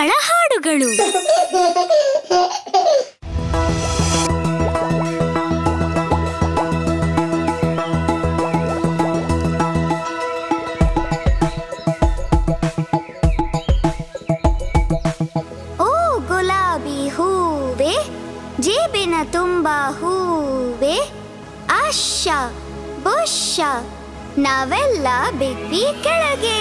ಮಕ್ಕಳ ಹಾಡುಗಳು ಓ ಗುಲಾಬಿ ಹೂವೆ ಜೇಬಿನ ತುಂಬ ಹೂವೆ ಆಶ ಬುಷ ನಾವೆಲ್ಲ ಬಿದ್ವಿ ಕೆಳಗೆ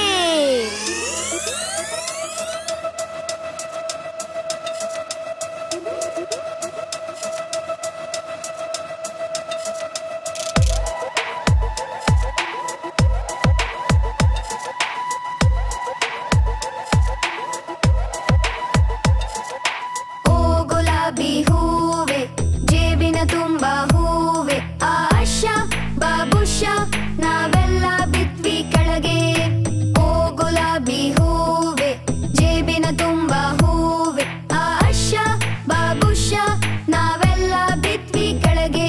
ಓ ಗುಲಾಬಿ ಹೂವೆ ಜೇಬಿನ ತುಂಬ ಹೂವೆ ಆಶ ಬಾಬುಷ ನಾವೆಲ್ಲ ಬಿದ್ವಿ ಕೆಳಗೆ ಓ ಗುಲಾಬಿ ಹೂವೆ ಜೇಬಿನ ತುಂಬ ಹೂವೆ ಆಶ ಬಾಬುಷ ನಾವೆಲ್ಲ ಬಿದ್ವಿ ಕೆಳಗೆ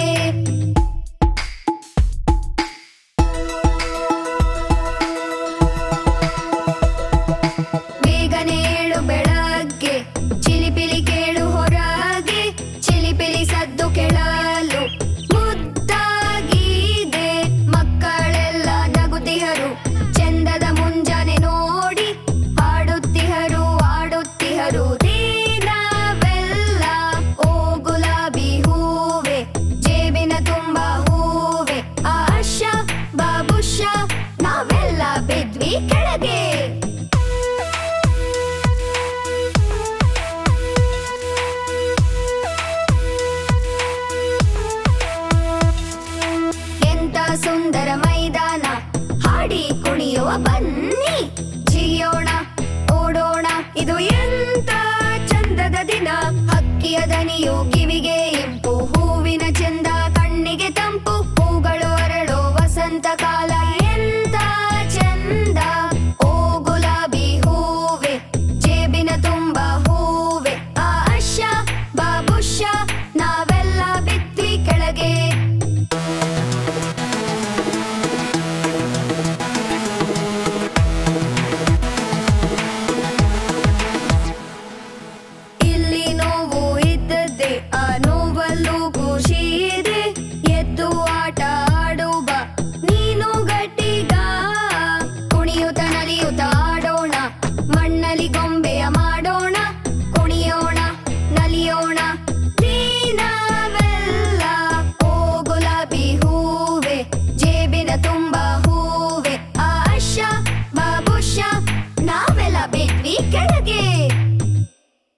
ಬೇಗನೆ ಏಳು ಬೆಳಗ್ಗೆ ಚಿಲಿಪಿಲಿ ಕೇಳು ಹೊರಗೆ ಚಿಲಿಪಿಲಿ ಸದ್ದು ಕೇಳಲು ಮುದ್ದಾಗಿದೆ ಮಕ್ಕಳೆಲ್ಲ ನಗುತ್ತಿಹರು ಚಂದದ ಮುಂಜಾನೆ ನೋಡಿ ಹಾಡುತ್ತಿಹರು ಆಡುತ್ತಿಹರು ದಿನವೆಲ್ಲ ಓ ಗುಲಾಬಿ ಹೂವೆ ಜೇಬಿನ ತುಂಬ ಹೂವೆ ಆಶ ಬಾಬುಷ ನಾವೆಲ್ಲ ಬಿದ್ವಿ ಕೆಳಗೆ ಎಂತ ಸುಂದರ ಮೈದಾನ ಹಾಡಿ ಕುಣಿಯುವ ಬನ್ನಿ ಜಿಯೋಣ ಓಡೋಣ ಇದು ಎಂತ ಚಂದದ ದಿನ ಹಕ್ಕಿಯ ದನಿಯು ಕಿವಿಗೆ ಇಂಪು ಹೂವಿನ ಚಂದ ಕಣ್ಣಿಗೆ ತಂಪು ಹೂಗಳು ಅರಳೋ ವಸಂತ ಕಾಲ